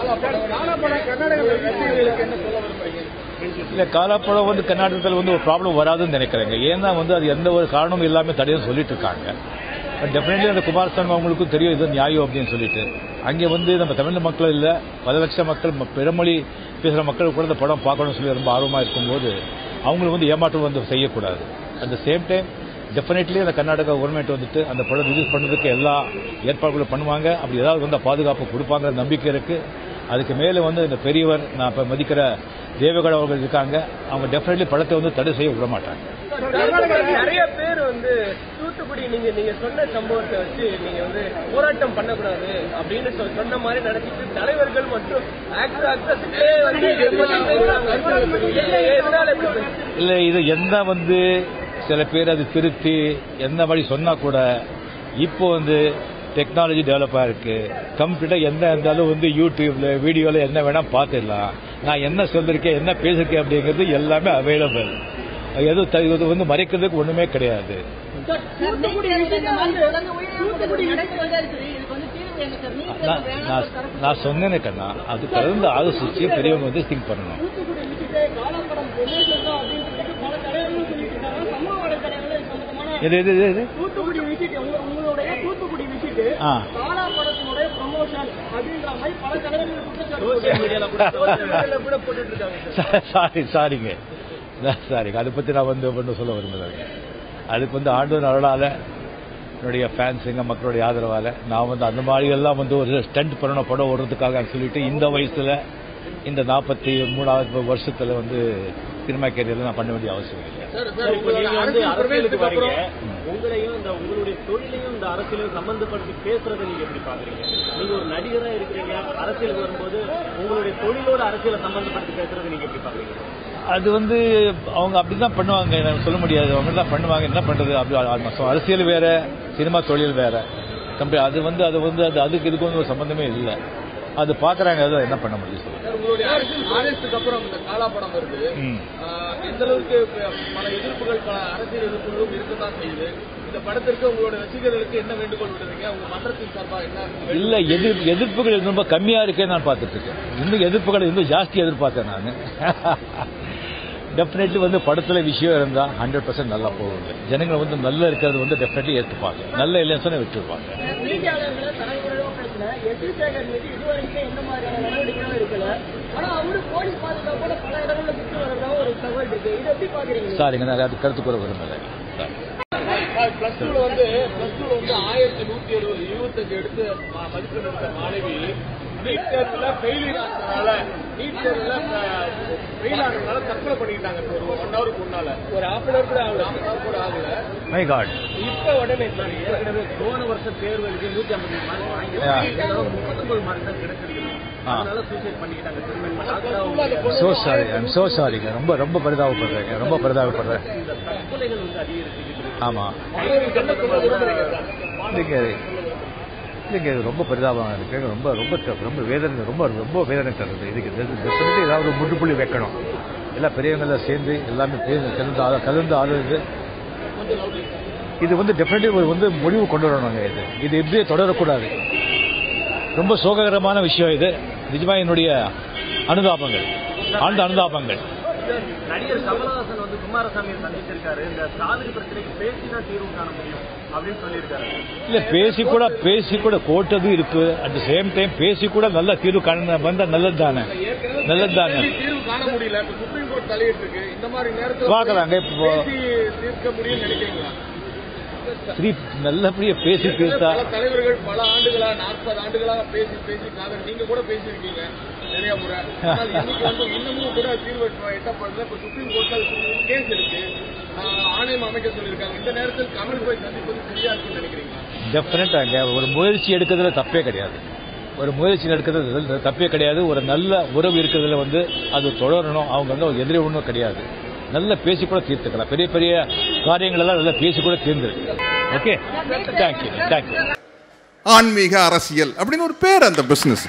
இல்லை காலாப்பழம் வந்து கர்நாடகத்தில் வந்து ஒரு ப்ராப்ளம் வராதுன்னு நினைக்கிறேங்க ஏன்னா வந்து அது எந்த ஒரு காரணமும் இல்லாமல் தடையும் சொல்லிட்டு இருக்காங்க பட் டெஃபினெட்லி அந்த குமாரசாமி அவங்களுக்கும் தெரியும் இது நியாயம் அப்படின்னு சொல்லிட்டு அங்கே வந்து நம்ம தமிழ் மக்கள் இல்லை பல லட்சம் மக்கள் ம- பிறமொழி பேசுகிற மக்கள் கூட இந்த படம் பார்க்கணும்னு சொல்லி ரொம்ப ஆர்வமாக இருக்கும்போது அவங்களுக்கு வந்து ஏமாற்றம் வந்து செய்யக்கூடாது at the same time definitely அந்த கர்நாடகா கவர்மெண்ட் வந்துட்டு அந்த படம் ரிலீஸ் பண்ணுறதுக்கு எல்லா ஏற்பாடுகளும் பண்ணுவாங்க அப்படி ஏதாவது வந்து பாதுகாப்பு கொடுப்பாங்கிற நம்பிக்கை இருக்கு அதுக்கு மேலே வந்து இந்த பெரியவர் நான் இப்போ மதிக்கிற தேவகட அவர்கள் இருக்காங்க அவங்க டெஃபினெட்லி படத்தை வந்து தடை செய்ய விட மாட்டாங்க நிறைய பேர் வந்து தூத்துக்குடி நீங்க நீங்க சொன்ன சம்பவத்தை வச்சு நீங்க வந்து போராட்டம் பண்ணக்கூடாது அப்படின்னு சொ- சொன்ன மாதிரி நடத்திட்டு தலைவர்கள் மற்றும் ஆக்டர் ஆக்ட்ரஸுக்கே வந்து எதிர்ப்பு பேசுறாங்க. என்ன, எதனால இப்படி பேசுறீங்க? இல்லை இது என்ன வந்து சில பேர் அது திருத்தி எந்த மாதிரி சொன்னா கூட இப்போ வந்து டெக்னாலஜி டெவலப் ஆயிருக்கு கம்ப்யூட்டர் என்ன இருந்தாலும் வந்து யூடியூப்ல வீடியோல என்ன வேணா பார்த்துடலாம் நான் என்ன சொல்லிருக்கேன் என்ன பேசிருக்கேன் அப்படிங்கிறது எல்லாமே அவைலபிள் எதுவும் த- இது வந்து மறைக்கிறதுக்கு ஒண்ணுமே கிடையாது தூத்துக்குடி விஷயத்தை வந்து தூத்துக்குடி நடக்கிறதா இருக்குது இதுக்கு வந்து தீர்வு என்ன சார் நீங்க நான் நான் நான் சொன்னேனே கண்ணா அது கலந்து ஆலோசிச்சு பெரியவங்க வந்து திங்க் பண்ணணும் தூத்துக்குடி விஷயத்தை காலப்படம் ப்ரொமோஷன் தான் அப்படின்னு சொல்லிட்டு பல தலைவர்களும் சொல்லிட்டு இருக்காங்க சமூக வலைதளங்களில் இது சம்பந்தமான இது இது இது, இது தூத்துக்குடி விஷயத்தை உங்க- உங்களுடைய தூத்துக்குடி விஷயத்தை ஆ காலாப்படத்தினுடைய ப்ரமோஷன் அப்படின்ற மாதிரி பல தலைவர்கள் குற்றச்சாட்டு சோசியல் மீடியால கூட சோசியல் மீடியால கூட போட்டுட்டு இருக்காங்க சார் சாரி சாரிங்க சாரிங்க அதை பற்றி நான் வந்து ஒன்றும் சொல்ல விரும்பலைங்க அதுக்கு வந்து ஆண்டவர் அருளால என்னுடைய ஃபேன்ஸுங்க மக்களுடைய ஆதரவால் நான் வந்து அந்த மாதிரி எல்லாம் வந்து ஒரு ஸ்டண்ட் பண்ணணும் படம் ஓடுறதுக்காக சொல்லிட்டு இந்த வயசில் இந்த நாற்பத்தி மூணாவது வருஷத்தில் வந்து சினிமா கேரியரில் நான் பண்ண வேண்டிய அவசியம் இல்லை சார், இப்போ நீங்க வந்து அரசியலுக்கு வரீங்க உங்களையும் இந்த உங்களுடைய தொழிலையும் இந்த அரசியலையும் சம்பந்தப்படுத்தி பேசுறதை நீங்க எப்படி பாக்குறீங்க நீங்க ஒரு நடிகரா இருக்கிறீங்க அரசியலுக்கு வரும்போது உங்களுடைய தொழிலோட அரசியலை சம்பந்தப்படுத்தி பேசுறதை நீங்க எப்படி பாக்குறீங்க அது வந்து அவங்க அப்படிதான் பண்ணுவாங்க எனக்கு சொல்ல முடியாது அவங்க தான் பண்ணுவாங்க என்ன பண்றது அப்படி அது- அது அரசியல் வேற சினிமா தொழில் வேற கம்பெனி அது வந்து அது வந்து அது அதுக்கு இதுக்கு வந்து ஒரு சம்பந்தமே இல்லை அது பாக்குறாங்க அது என்ன பண்ண முடியும் சொல்லுங்க சார், உங்களுடைய ஆர்எஸ்க்கு அப்புறம் இந்த காலா படம் வருது ம். ஆஹ், எந்த அளவுக்கு ப- பல எதிர்ப்புகள் பல அரசியல் எதிர்ப்புகளும் இருக்கத்தான் செய்யுது இந்த படத்திற்கு உங்களுடைய ரசிகர்களுக்கு என்ன வேண்டுகோள் விடுறீங்க உங்க மன்றத்தின் சார்பா என்ன இல்ல எதிர் எதிர்ப்புகள் ரொம்ப கம்மியா இருக்கே நான் பார்த்துட்டு இருக்கேன் இன்னும் எதிர்ப்புகள் இன்னும் ஜாஸ்தி எதிர்பார்த்தேன் நான் டெஃபினெட்லி வந்து படத்துல விஷயம் இருந்தா ஹண்ட்ரட் பர்சன்ட் நல்லா போகுது ஜனங்கள் வந்து நல்லா இருக்கிறது வந்து டெஃபினெட்லி ஏற்றுப்பாங்க நல்ல இல்லைன்னு சொன்னா விட்டுருவாங்க மீடியாளர்களை தலைவர்களும் பேசல எஸ் சேகர் மீது இதுவரைக்கும் எந்த மாதிரியான நடவடிக்கைகளும் இருக்கல ஆனா அவரு போலீஸ் பாதுகாப்போட பல இடங்கள்ல சுற்றி வரதா ஒரு தகவல் இருக்கு இதை எப்படி பாக்குறீங்க சாரிங்க நான் அது கருத்து கூற விரும்பலை சாரி பிளஸ் டூல வந்து பிளஸ் டூல வந்து ஆயிரத்தி நூத்தி எழுபது இருபத்தஞ்சு எடுத்து ம- மதிப்பெண் எடுத்த மாணவி நீட் தேர்வுல ஃபெயிலியர் ஆனதுனால நீட் தேர்வுல ஃபெயில் ஆனதுனால தற்கொலை பண்ணிக்கிட்டாங்க ஒரு ஒன் ஹவருக்கு முன்னால ஒரு ஹாஃப் அன் அவர் கூட ஆகல half an hour கூட ஆகல மை காட் இப்ப உடனே சார் ஏற்கனவே போன வருஷம் தேர்வு எழுதி நூத்தி ஐம்பது மார்க் வாங்கி Yeah. முப்பத்தொன்பது மார்க் தான் கிடைச்சிருக்கு ஆ. அதனால சூசைட் பண்ணிக்கிட்டாங்க திரும்ப டாக்டரா சோ சாரி ஐம் சோ சாரிங்க ரொம்ப ரொம்ப பரிதாபப்படுறேங்க ரொம்ப பரிதாபப்படுறேன் இந்த தற்கொலைகள் வந்து அதிகரிச்சுக்கிட்டு இருக்கு ஆமா மாணவிக்கு என்ன சொல்ல விரும்புறீங்க சார் இல்லைங்க இல்லைங்க இது ரொம்ப பரிதாபமாக இருக்கு ரொம்ப ரொம்ப த- ரொம்ப வேதனை ரொம்ப ரொம்ப வேதனை தருது இதுக்கு டெஃபினெட்லி ஏதாவது ஒரு முற்றுப்புள்ளி வைக்கணும் எல்லாம் பெரியவங்களாம் சேர்ந்து எல்லாமே பேசி கலந்து ஆலோ- கலந்து ஆலோசித்து இது வந்து டெஃபினெட்லி ஒரு வந்து முடிவு கொண்டு வரணுங்க இது இது இப்படியே தொடரக்கூடாது ரொம்ப சோககரமான விஷயம் இது நிஜமா என்னுடைய அனுதாபங்கள் ஆழ்ந்த அனுதாபங்கள் நடிகர் கமலஹாசன் வந்து குமாரசாமியை சந்திச்சிருக்காரு இந்த காவிரி பிரச்சனைக்கு பேசிதான் தீர்வு காண முடியும் அப்படின்னு சொல்லியிருக்காரு இல்ல பேசி கூட பேசி கூட கோட்டது இருக்கு அட் த சேம் டைம் பேசி கூட நல்ல தீர்வு காண வந்தா நல்லது தானே நல்லது தானே கேள்வி தீர்வு காண முடியல இப்ப சுப்ரீம் கோர்ட் தலையிட்டு இருக்கு இந்த மாதிரி நேரத்துல பார்க்கலாங்க இப்போ பேசி தீர்க்க முடியும்னு நினைக்கிறீங்களா சரி நல்லபடியா பேசி தீர்த்தா பல தலைவர்கள் பல ஆண்டுகளா நாற்பது ஆண்டுகளாக பேசி பேசி காதல் நீங்க கூட பேசியிருக்கீங்க நிறைய முறை ஆனால் இன்னைக்கு வந்து இன்னமும் கூட தீர்வு எட்ட- எட்டப்படல இப்ப சுப்ரீம் கோர்ட்ல கேஸ் இருக்கு ஆஹ் ஆணையம் அமைக்க சொல்லியிருக்காங்க இந்த நேரத்தில் கமல் போய் சந்திப்பது சரியா இருக்குன்னு நினைக்கிறீங்களா டெஃபினட்டாங்க ஒரு முயற்சி எடுக்கிறதுல தப்பே கிடையாது ஒரு முயற்சி எடுக்கிறது தப்பே கிடையாது ஒரு நல்ல உறவு இருக்கிறதுல வந்து அது தொடரணும் அவங்க வந்து ஒரு எதிரி ஒன்றும் கிடையாது நல்லா பேசி கூட தீர்த்துக்கலாம் பெரிய பெரிய காரியங்கள் எல்லாம் நல்லா பேசி கூட தீர்ந்துருக்கு ஓகே தேங்க்யூ தேங்க்யூ ஆன்மீக அரசியல் அப்படின்னு ஒரு பேர் அந்த பிசினஸ்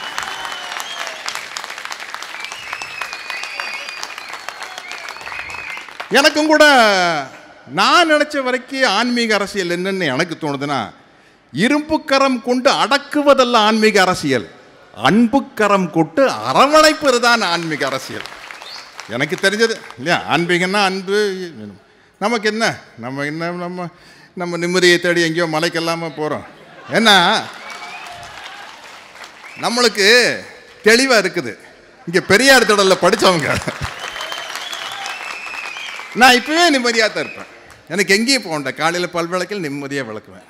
எனக்கும் கூட நான் நினைச்ச வரைக்கும் ஆன்மீக அரசியல் என்னன்னு எனக்கு தோணுதுன்னா இரும்பு கரம் கொண்டு அடக்குவதல்ல ஆன்மீக அரசியல் அன்புக்கரம் கொட்டு அரவணைப்பது தான் ஆன்மீக அரசியல் எனக்கு தெரிஞ்சது இல்லையா ஆன்மீகம்னா அன்பு நமக்கு என்ன நம்ம என்ன நம்ம நம்ம நிம்மதியை தேடி எங்கேயோ மலைக்கெல்லாம போகிறோம் ஏன்னா நம்மளுக்கு தெளிவாக இருக்குது இங்கே பெரியார் திடலில் படித்தவங்க நான் இப்பவே நிம்மதியாக தான் இருப்பேன் எனக்கு எங்கேயும் போகண்ட காலையில் பல் விளக்கில் நிம்மதியாக விளக்குவேன்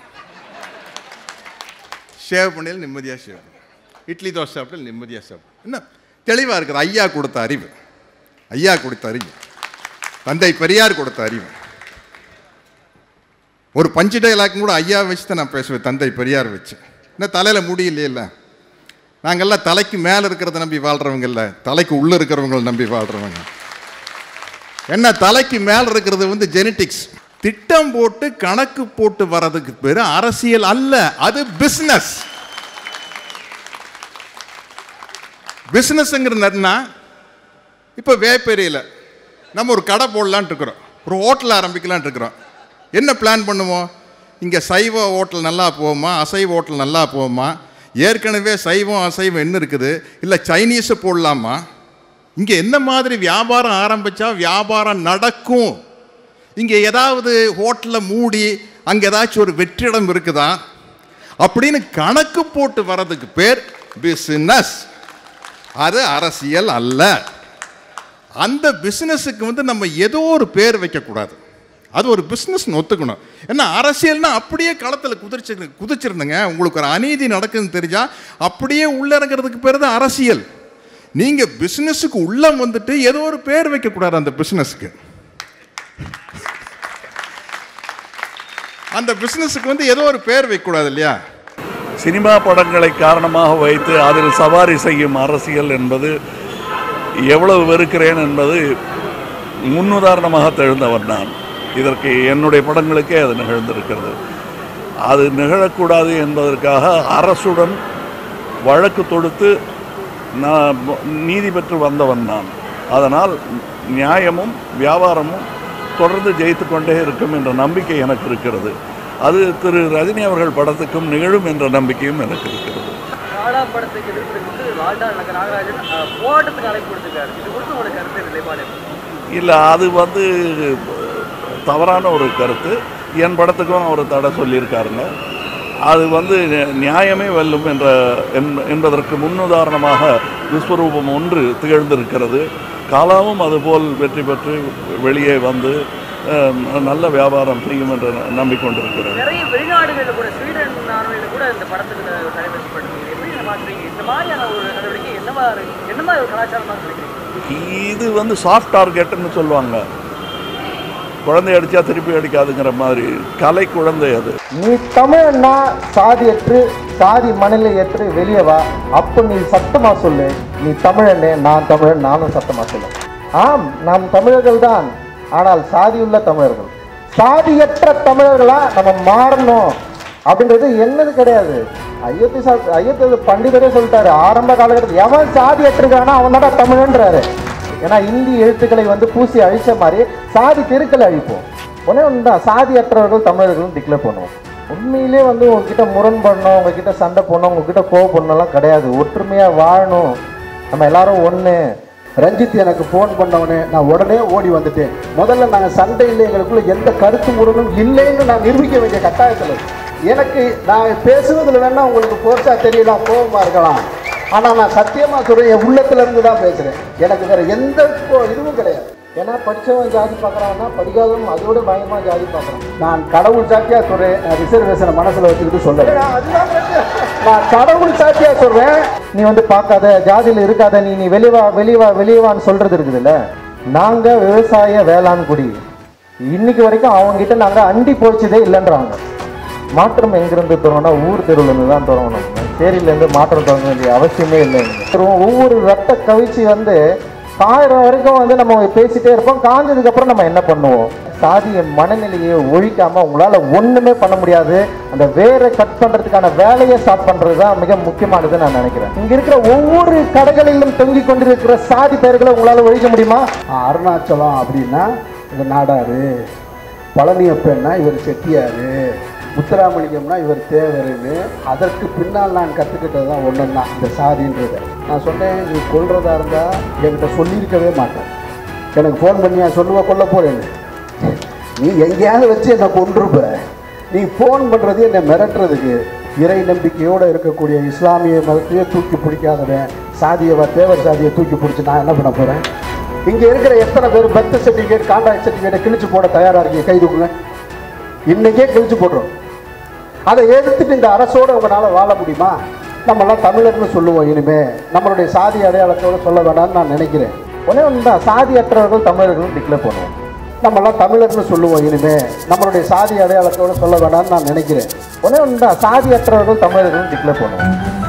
ஷேவ் பண்ணியில் நிம்மதியாக ஷேவ் பண்ணுவேன் இட்லி தோசை சாப்பிட்டு நிம்மதியாக சாப்பிடுவேன் என்ன தெளிவாக இருக்குது ஐயா கொடுத்த அறிவு ஐயா கொடுத்த அறிவு தந்தை பெரியார் கொடுத்த அறிவு ஒரு பஞ்சு டைலாக் கூட ஐயா வச்சு தான் நான் பேசுவேன் தந்தை பெரியார் வச்சு என்ன தலையில் முடி இல்லையில்ல நாங்கள்லாம் தலைக்கு மேலே இருக்கிறத நம்பி வாழ்கிறவங்க இல்லை தலைக்கு உள்ளே இருக்கிறவங்கள நம்பி வாழ்கிறவங்க என்ன தலைக்கு மேலே இருக்கிறது வந்து ஜெனட்டிக்ஸ் திட்டம் போட்டு கணக்கு போட்டு வர்றதுக்கு பேர் அரசியல் அல்ல அது பிஸ்னஸ் பிஸ்னஸ்ங்கிறதுனா இப்போ வேப்பேரியில் நம்ம ஒரு கடை போடலான்ட்டு இருக்கிறோம் ஒரு ஹோட்டல் ஆரம்பிக்கலான்ட்டு இருக்கிறோம் என்ன பிளான் பண்ணுவோம் இங்கே சைவ ஹோட்டல் நல்லா போகுமா அசைவ ஹோட்டல் நல்லா போகுமா ஏற்கனவே சைவம் அசைவம் என்ன இருக்குது இல்லை சைனீஸை போடலாமா இங்கே என்ன மாதிரி வியாபாரம் ஆரம்பித்தா வியாபாரம் நடக்கும் இங்கே ஏதாவது ஹோட்டலில் மூடி அங்கே ஏதாச்சும் ஒரு வெற்றிடம் இருக்குதா அப்படின்னு கணக்கு போட்டு வர்றதுக்கு பேர் பிஸ்னஸ் அது அரசியல் அல்ல அந்த பிஸ்னஸுக்கு வந்து நம்ம ஏதோ ஒரு பேர் வைக்கக்கூடாது அது ஒரு பிஸ்னஸ் ஒத்துக்கணும் ஏன்னா அரசியல்னா அப்படியே களத்தில் குதிச்சு குதிச்சிருந்துங்க உங்களுக்கு ஒரு அநீதி நடக்குதுன்னு தெரிஞ்சால் அப்படியே உள்ள இறங்குறதுக்கு பேர் தான் அரசியல் நீங்கள் பிஸ்னஸுக்கு உள்ள வந்துட்டு ஏதோ ஒரு பேர் வைக்கக்கூடாது அந்த பிஸ்னஸுக்கு அந்த பிஸ்னஸுக்கு வந்து ஏதோ ஒரு பேர் வைக்கக்கூடாது இல்லையா சினிமா படங்களை காரணமாக வைத்து அதில் சவாரி செய்யும் அரசியல் என்பது எவ்வளவு வெறுக்கிறேன் என்பது முன்னுதாரணமாக தெழுந்தவன் நான் இதற்கு என்னுடைய படங்களுக்கே அது நிகழ்ந்திருக்கிறது அது நிகழக்கூடாது என்பதற்காக அரசுடன் வழக்கு தொடுத்து நான் நீதி பெற்று வந்தவன் நான் அதனால் நியாயமும் வியாபாரமும் தொடர்ந்து ஜெயித்து கொண்டே இருக்கும் என்ற நம்பிக்கை எனக்கு இருக்கிறது அது திரு ரஜினி அவர்கள் படத்துக்கும் நிகழும் என்ற நம்பிக்கையும் எனக்கு இருக்கிறது காடா படத்துக்கு எதிர்த்து வாழ்டா நாகராஜன் அஹ், போராட்டத்துக்கு அழைப்பு கொடுத்திருக்காரு இது குறித்து உங்களுக்கு கருத்து நிலைப்பாடு எப்படி? இல்லை அது வந்து தவறான ஒரு கருத்து என் படத்துக்கும் அவர் தடை சொல்லியிருக்காருங்க அது வந்து நி- நியாயமே வெல்லும் என்ற என்- என்பதற்கு முன்னுதாரணமாக விஸ்வரூபம் ஒன்று திகழ்ந்திருக்கிறது காலாவும் அதுபோல் வெற்றி பெற்று வெளியே வந்து அஹ், நல்ல வியாபாரம் செய்யும் என்று நம்பிக்கொண்டிருக்கிறது நிறைய வெளிநாடுகளில் கூட ஸ்வீடன் நாடுகளில் கூட இந்த படத்துக்கு தலைவரிசப்படுறீங்க எப்படி இதை பார்க்குறீங்க இந்த மாதிரியான ஒரு நடவடிக்கை என்ன மாதிரி என்ன மாதிரி ஒரு கலாச்சாரமாக நினைக்கிறீங்க இது வந்து சாஃப்ட் டார்கெட்னு சொல்லுவாங்க குழந்தை அடித்தா திருப்பி அடிக்காதுங்கிற மாதிரி கலை குழந்தை அது நீ தமிழன்னா சாதியற்று சாதி மணலை ஏற்று வெளியே வா அப்போ நீ சத்தமா சொல்லு நீ தமிழனே நான் தமிழன் நானும் சத்தமா சொல்லு ஆம் நாம் தமிழர்கள் தான் ஆனால் சாதியுள்ள தமிழர்கள் சாதியற்ற தமிழர்களா நம்ம மாறணும் அப்படின்றது என்னது கிடையாது ஐயத்தி சா ஐயத்தி பண்டிதரே சொல்லிட்டாரு ஆரம்ப காலகட்டத்தில் எவன் சாதியற்றிருக்கானோ அவன் தான் தமிழன்றாரு ஏன்னா இந்தி எழுத்துக்களை வந்து பூசி அழிச்ச மாதிரி சாதி தெருக்களை அழிப்போம் ஒன்னே ஒன்று தான் சாதியற்றவர்கள் தமிழர்களும் டிக்ளேர் பண்ணுவோம் உண்மையிலே வந்து உங்ககிட்ட முரண்படணும் உங்ககிட்ட சண்டை போடணும் உங்ககிட்ட கோவப்படணும்லாம் கிடையாது ஒற்றுமையாக வாழணும் நம்ம எல்லாரும் ஒன்று ரஞ்சித் எனக்கு ஃபோன் பண்ணவனே நான் உடனே ஓடி வந்துட்டேன் முதல்ல நாங்கள் சண்டையில் எங்களுக்குள்ள எந்த கருத்து முரணும் இல்லைன்னு நான் நிரூபிக்க வேண்டிய கட்டாயத்தில் இருக்கேன். எனக்கு நான் பேசுவதில் வேணா உங்களுக்கு போர்ஸாக தெரியலாம் கோபமாக இருக்கலாம் ஆனால் நான் சத்தியமாக சொல்கிறேன் என் உள்ளத்துல இருந்து தான் பேசுகிறேன் எனக்கு வேற எந்த இப்போ இதுவும் கிடையாது ஏன்னா படித்தவன் ஜாதி பார்க்குறான்னா படிக்காதவன் அதோட பயமாக ஜாதி பார்க்குறான் நான் கடவுள் சாத்தியாக சொல்கிறேன் நான் ரிசர்வேஷனை மனசில் வச்சுக்கிட்டு சொல்கிறேன் அதுதான் பிரச்சனை. நான் கடவுள் சாத்தியாக சொல்கிறேன் நீ வந்து பார்க்காத ஜாதியில் இருக்காத நீ நீ வெளிவா வெளிவா வெளியவான்னு சொல்கிறது இருக்குதுல்ல நாங்கள் விவசாய வேளாண் குடி இன்னைக்கு வரைக்கும் அவங்ககிட்ட நாங்கள் அண்டி போச்சதே இல்லைன்றாங்க மாற்றம் எங்கிருந்து தரோம்னா ஊர் தெருவுலேருந்து தான் தரோம் நம்ம சேரியிலேருந்து மாற்றம் தொடங்க வேண்டிய அவசியமே இல்லை தருவோம். ஒவ்வொரு ரத்த கவிச்சி வந்து காயிரம் வரைக்கும் வந்து நம்ம பேசிட்டே இருப்போம் காஞ்சதுக்கு அப்புறம் நம்ம என்ன பண்ணுவோம் சாதிய மனநிலையை ஒழிக்காம உங்களால ஒண்ணுமே பண்ண முடியாது அந்த வேரை கட் பண்றதுக்கான வேலையை ஸ்டார்ட் பண்றது தான் மிக முக்கியமானது நான் நினைக்கிறேன் இங்க இருக்கிற ஒவ்வொரு கடைகளிலும் தொங்கிக் கொண்டிருக்கிற சாதி பெயர்களை உங்களால ஒழிக்க முடியுமா அருணாச்சலம் அப்படின்னா இது நாடாரு பழனியப்பன்னா இவர் செட்டியாரு முத்துராமலிங்கம்னா இவர் தேவருன்னு அதற்கு பின்னால் நான் கற்றுக்கிட்டது தான் ஒன்று தான் இந்த சாதின்றதை நான் சொன்னேன் நீ கொல்றதா இருந்தால் என்கிட்ட சொல்லியிருக்கவே மாட்டேன் எனக்கு ஃபோன் பண்ணியா சொல்லுவ கொல்ல போறேன்னு நீ எங்கேயாவது வச்சு என்னை கொன்றுப்ப நீ ஃபோன் பண்ணுறது என்னை மிரட்டுறதுக்கு இறை நம்பிக்கையோடு இருக்கக்கூடிய இஸ்லாமிய மதத்தையே தூக்கி பிடிக்காதவன் சாதியை தேவர் சாதியை தூக்கி பிடிச்சி நான் என்ன பண்ண போகிறேன் இங்கே இருக்கிற எத்தனை பேர் பர்த் சர்டிஃபிகேட் கான்ட்ராக்ட் சர்டிஃபிகேட்டை கிழிச்சு போட தயாராக இருக்கீங்க கை தூக்குங்க இன்னைக்கே கிழிச்சு போடுறோம் அதை எதிர்த்துட்டு இந்த அரசோட உங்களால் வாழ முடியுமா நம்மளாம் தமிழர்னு சொல்லுவோம் இனிமே நம்மளுடைய சாதி அடையாளத்தோட சொல்ல வேண்டாம்னு நான் நினைக்கிறேன் ஒரே ஒன்று தான் சாதியற்றவர்கள் தமிழர்கள் டிக்ளேர் பண்ணுவோம் நம்மளாம் தமிழர்னு சொல்லுவோம் இனிமே நம்மளுடைய சாதி அடையாளத்தோட சொல்ல வேண்டாம்னு நான் நினைக்கிறேன் ஒரே ஒன்று தான் சாதியற்றவர்கள் தமிழர்கள் டிக்ளேர் பண்ணுவோம்